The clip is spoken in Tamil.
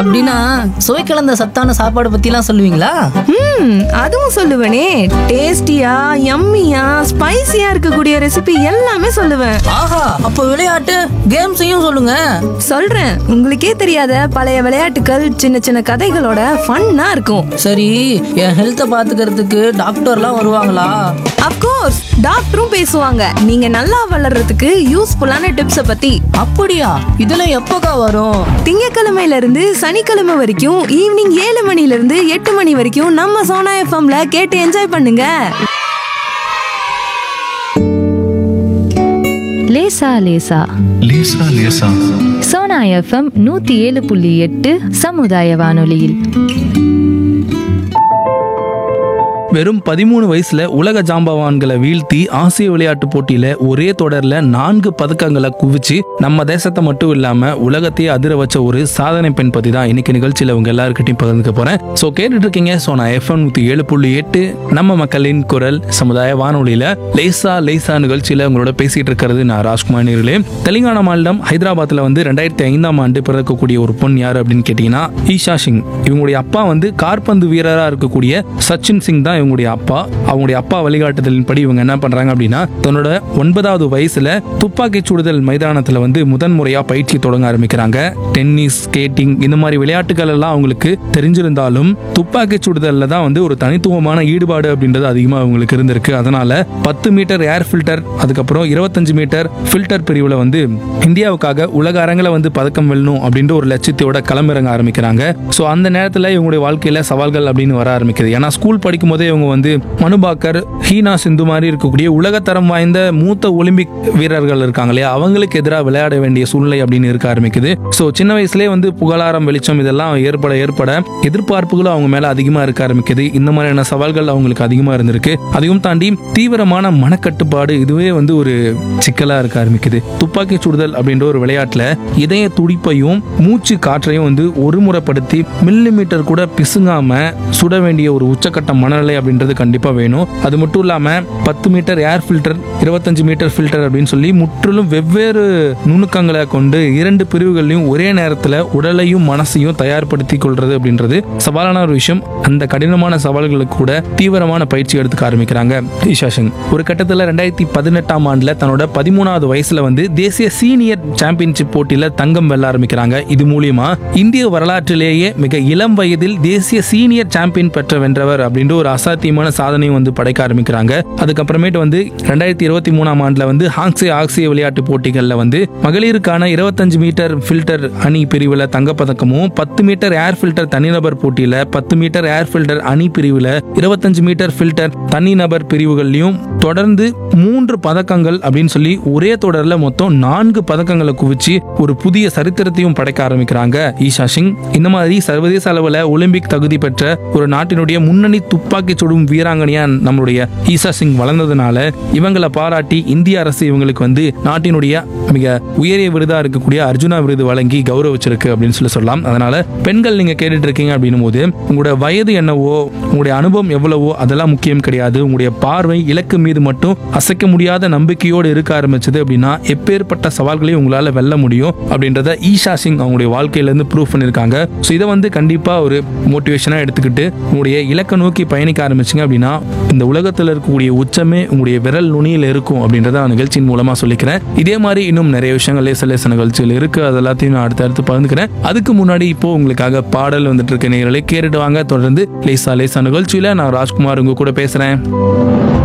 அப்படின்னா சுவை கலந்த சத்தான சாப்பாடு பத்திலாம் சொல்லுவீங்களா ம் அதுவும் சொல்லுவேனே டேஸ்டியா யம்மியா ஸ்பைசியா இருக்கக்கூடிய ரெசிபி எல்லாமே சொல்லுவேன் ஆஹா அப்போ விளையாட்டு கேம்ஸையும் சொல்லுங்க சொல்றேன் உங்களுக்கே தெரியாத பழைய விளையாட்டுகள் சின்ன சின்ன கதைகளோட ஃபன்னா இருக்கும் சரி என் ஹெல்த்தை பாத்துக்கிறதுக்கு டாக்டர்லாம் வருவாங்களா அப்கோர்ஸ் டாக்டரும் பேசுவாங்க நீங்க நல்லா வளர்றதுக்கு யூஸ்ஃபுல்லான டிப்ஸை பத்தி அப்படியா இதெல்லாம் எப்போக்கா வரும் திங்கக்கிழமையில இருந்து சனிக்கிழமை வரைக்கும் ஈவினிங் ஏழு மணில இருந்து எட்டு மணி வரைக்கும் நம்ம சோனா எஃப்எம்ல கேட்டு என்ஜாய் பண்ணுங்க லேசா லேசா லேசா லேசா சோனா எஃப்எம் நூத்தி ஏழு புள்ளி எட்டு சமுதாய வானொலியில் வெறும் பதிமூணு வயசுல உலக ஜாம்பவான்களை வீழ்த்தி ஆசிய விளையாட்டு போட்டியில ஒரே தொடர்ல நான்கு பதக்கங்களை குவிச்சு நம்ம தேசத்தை மட்டும் இல்லாம உலகத்தையே அதிர வச்ச ஒரு சாதனை பெண் பத்தி தான் இன்னைக்கு நிகழ்ச்சியில உங்க எல்லாருக்கிட்டையும் பகிர்ந்துக்க போறேன் சோ கேட்டுட்டு இருக்கீங்க சோ நான் எஃப்எம் நூத்தி ஏழு புள்ளி எட்டு நம்ம மக்களின் குரல் சமுதாய வானொலியில லேசா லேசா நிகழ்ச்சியில உங்களோட பேசிட்டு இருக்கிறது நான் ராஜ்குமார் நேர்களே தெலுங்கானா மாநிலம் ஹைதராபாத்ல வந்து ரெண்டாயிரத்தி ஐந்தாம் ஆண்டு பிறக்கக்கூடிய ஒரு பொண் யாரு அப்படின்னு கேட்டீங்கன்னா ஈஷா சிங் இவங்களுடைய அப்பா வந்து கார்பந்து வீரரா இருக்கக்கூடிய சச்சின் சிங் தான் இவங்களுடைய அப்பா அவங்களுடைய அப்பா வழிகாட்டுதலின்படி இவங்க என்ன பண்றாங்க அப்படின்னா தன்னோட ஒன்பதாவது வயசுல துப்பாக்கி சுடுதல் மைதானத்துல வந்து முதன் முறையா பயிற்சி தொடங்க ஆரம்பிக்கிறாங்க டென்னிஸ் ஸ்கேட்டிங் இந்த மாதிரி விளையாட்டுகள் எல்லாம் அவங்களுக்கு தெரிஞ்சிருந்தாலும் துப்பாக்கி சுடுதல்ல தான் வந்து ஒரு தனித்துவமான ஈடுபாடு அப்படின்றது அதிகமா அவங்களுக்கு இருந்திருக்கு அதனால பத்து மீட்டர் ஏர் ஃபில்டர் அதுக்கப்புறம் இருபத்தஞ்சு மீட்டர் ஃபில்டர் பிரிவுல வந்து இந்தியாவுக்காக உலக அரங்கில் வந்து பதக்கம் வெல்லணும் அப்படின்ற ஒரு லட்சியத்தோட களமிறங்க ஆரம்பிக்கிறாங்க ஸோ அந்த நேரத்தில் இவங்களுடைய வாழ்க்கையில சவால்கள் அப்படின்னு வர ஆரம்பிக்குது ஏன்னா ஸ்கூல் படிக்கும் போதே இவங்க வந்து மனுபாக்கர் ஹீனா சிந்து மாதிரி இருக்கக்கூடிய உலகத்தரம் வாய்ந்த மூத்த ஒலிம்பிக் வீரர்கள் இருக்காங்க இல்லையா அவங்களுக்கு எதிராக விளையாட வேண்டிய சூழ்நிலை அப்படின்னு இருக்க ஆரம்பிக்குது ஸோ சின்ன வயசுலேயே வந்து புகழாரம் வெளிச்சம் இதெல்லாம் ஏற்பட ஏற்பட எதிர்பார்ப்புகளும் அவங்க மேல அதிகமா இருக்க ஆரம்பிக்குது இந்த மாதிரியான சவால்கள் அவங்களுக்கு அதிகமா இருந்திருக்கு அதையும் தாண்டி தீவிரமான மனக்கட்டுப்பாடு இதுவே வந்து ஒரு சிக்கலா இருக்க ஆரம்பிக்குது துப்பாக்கி சுடுதல் அப்படின்ற ஒரு விளையாட்டுல இதய துடிப்பையும் மூச்சு காற்றையும் வந்து ஒருமுறைப்படுத்தி மில்லி மீட்டர் கூட பிசுங்காம சுட வேண்டிய ஒரு உச்சக்கட்ட மனநிலை அப்படின்றது கண்டிப்பா வேணும் அது மட்டும் இல்லாம பத்து மீட்டர் ஏர் ஃபில்டர் இருபத்தஞ்சு மீட்டர் ஃபில்டர் அப்படின்னு சொல்லி முற்றிலும் வெவ்வேறு நுணுக்கங்களை கொண்டு இரண்டு பிரிவுகளையும் ஒரே நேரத்துல உடலையும் மனசையும் தயார்படுத்தி கொள்றது அப்படின்றது சவாலான ஒரு விஷயம் அந்த கடினமான சவால்களுக்கு கூட தீவிரமான பயிற்சி எடுத்துக்க ஆரம்பிக்கிறாங்க ஈஷா சிங் ஒரு கட்டத்துல ரெண்டாயிரத்தி பதினெட்டாம் ஆண்டுல தன்னோட பதிமூணாவது வயசுல வந்து தேசிய சீனியர் சாம்பியன்ஷிப் போட்டியில தங்கம் வெல்ல ஆரம்பிக்கிறாங்க இது மூலியமா இந்திய வரலாற்றிலேயே மிக இளம் வயதில் தேசிய சீனியர் சாம்பியன் பெற்ற வென்றவர் அப்படின்ற ஒரு அசாத்தியமான சாதனையும் வந்து படைக்க ஆரம்பிக்கிறாங்க அதுக்கப்புறமேட்டு வந்து ரெண்டாயிரத்தி இருபத்தி மூணாம் ஆண்டுல வந்து ஹாங்ஸே ஆக்சிய விளையாட்டு போட்டிகள்ல வந்து மகளிருக்கான இருபத்தஞ்சு மீட்டர் ஃபில்டர் அணி பிரிவுல தங்கப்பதக்கமும் பத்து மீட்டர் ஏர் ஃபில்டர் தனிநபர் போட்டியில பத்து மீட்டர் ஏர் ஃபில்டர் அணி பிரிவுல இருபத்தஞ்சு மீட்டர் ஃபில்டர் தனிநபர் பிரிவுகள்லயும் தொடர்ந்து மூன்று பதக்கங்கள் அப்படின்னு சொல்லி ஒரே தொடர்ல மொத்தம் நான்கு பதக்கங்களை குவிச்சு ஒரு புதிய சரித்திரத்தையும் படைக்க ஆரம்பிக்கிறாங்க ஈஷா சிங் இந்த மாதிரி சர்வதேச அளவுல ஒலிம்பிக் தகுதி பெற்ற ஒரு நாட்டினுடைய முன்னணி துப்பாக்கி சுடும் வீராங்கனையா நம்மளுடைய ஈஷா சிங் வளர்ந்ததுனால இவங்களை பாராட்டி இந்திய அரசு இவங்களுக்கு வந்து நாட்டினுடைய மிக உயரிய விருதா இருக்கக்கூடிய அர்ஜுனா விருது வழங்கி கௌரவிச்சிருக்கு அப்படின்னு சொல்லி சொல்லலாம் அதனால பெண்கள் நீங்க கேட்டுட்டு இருக்கீங்க அப்படின்னும் போது உங்களுடைய வயது என்னவோ உங்களுடைய அனுபவம் எவ்வளவோ அதெல்லாம் முக்கியம் கிடையாது உங்களுடைய பார்வை இலக்கு மீது மட்டும் அசைக்க முடியாத நம்பிக்கையோடு இருக்க ஆரம்பிச்சது அப்படின்னா எப்பேற்பட்ட சவால்களையும் உங்களால வெல்ல முடியும் அப்படின்றத ஈஷா சிங் அவங்களுடைய வாழ்க்கையில இருந்து ப்ரூவ் பண்ணிருக்காங்க ஸோ இதை வந்து கண்டிப்பா ஒரு மோட்டிவேஷனா எடுத்துக்கிட்டு உங்களுடைய இலக்கை நோக்கி பயணிக்க ஆரம்பிச்சிங்க அப்படின்னா இந்த உலகத்தில் இருக்கக்கூடிய உச்சமே உங்களுடைய விரல் நுனியில் இருக்கும் அப்படின்றத நான் நிகழ்ச்சியின் மூலமா சொல்லிக்கிறேன் இதே மாதிரி இன்னும் நிறைய விஷயங்கள் லேச லேச நிகழ்ச்சிகள் இருக்கு அது எல்லாத்தையும் நான் அடுத்தடுத்து பகிர்ந்துக்கிறேன் அதுக்கு முன்னாடி இப்போ உங்களுக்காக பாடல் வந்துட்டு இருக்க நேரலை கேட்டுட்டு வாங்க தொடர்ந்து லேசா லேசா நிகழ்ச்சியில நான் ராஜ்குமார் உங்க கூட பேசுறேன்